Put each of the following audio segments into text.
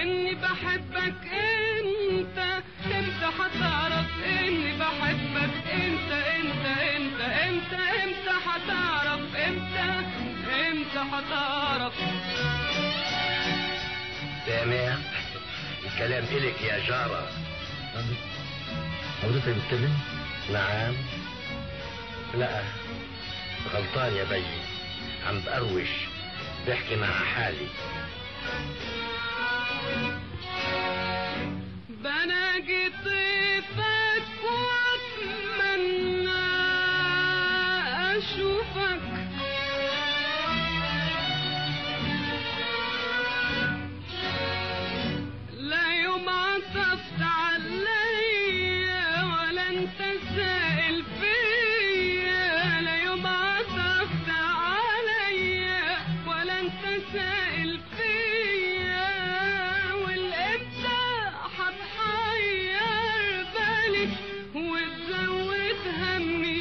اني بحبك انت امتى هتعرف اني بحبك انت انت انت انت امتى هتعرف امتى امتى هتعرف سامع الكلام إلك يا جارة حضرتك بتتكلم نعم لا غلطان يا بي عم بقروش بحكي مع حالي بناجي طيفك واتمنى اشوفك لا يوم عطفت عليا ولا انت سائل فيا لا يوم عطفت عليا ولا انت سائل فيا والامتى هتحير بالي وتزود همي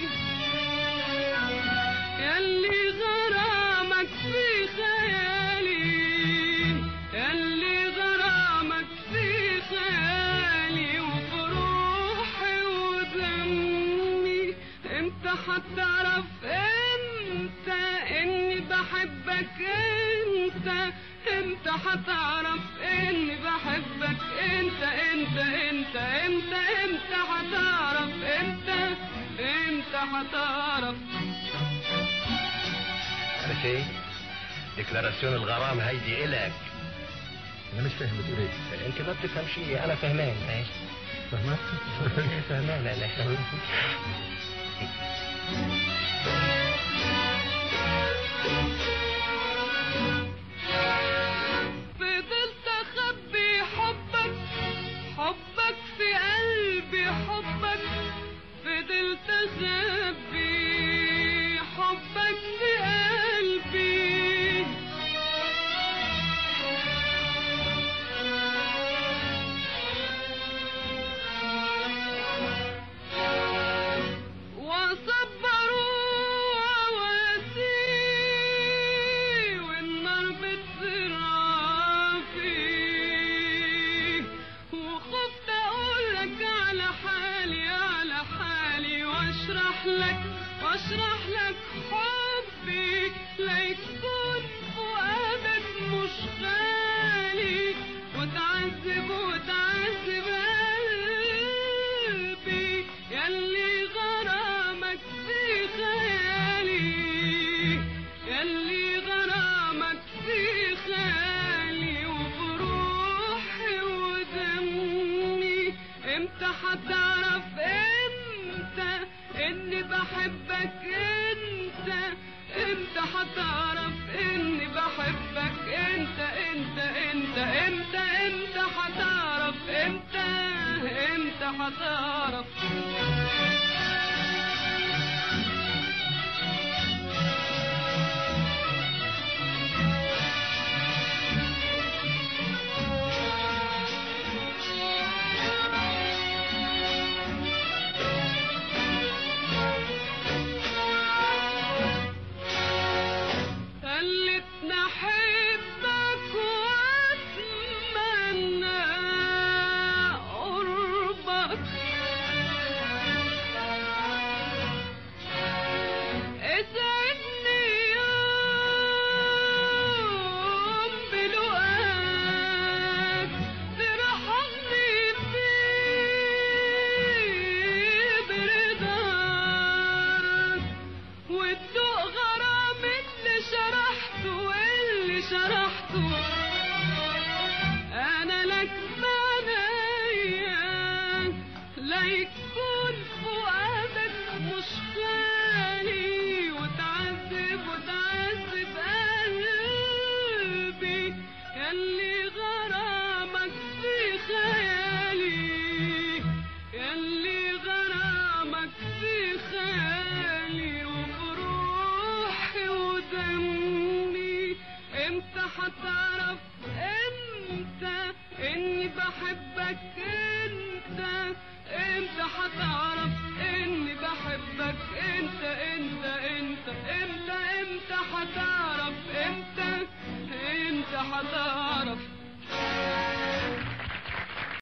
ياللي غرامك في خيالي ياللي غرامك في خيالي وفروحي ودمي امتى هتعرف انت اني بحبك انت امتى هتعرف اني بحبك انت انت انت انت امتى هتعرف انت امتى هتعرف عرفتي ديكلاراسيون الغرام هيدي إلك انا مش فاهم بتقول ايه انت ما بتفهم شيء انا فهمان ماشي فهمت فهمان انا فضلت اخبي حبك حبك في قلبي حبك فضلت اخبي حبك في قلبي وصبروا واسي والنار بتزرع فيه وخفت اقولك على حالي على حالي واشرح لك واشرح لك حبي ليكون فؤادك مش غالي وتعذب وتعذب قلبي ياللي غرامك في خيالي ياللي غرامك في خيالي وبروحي ودمي امتى هتعرف انت اني بحبك انت امتى هتعرف اني بحبك انت انت انت امتى امتى هتعرف امتى امتى هتعرف خلتني احبك واتمنى قربك اسعدني يوم بلقاك ترحمني فيه برضاك وتدوق غرام اللي شرحته واللي شرحته انا لك بعنايا لا يكون فؤادك مش خالي وتعذب وتعذب قلبي ياللي غرامك في خيالي ياللي غرامك في خيالي وبروحي ودمي امتى هتعرف انت اني بحبك انت امتى هتعرف اني بحبك انت انت انت امتى امتى هتعرف امتى امتى هتعرف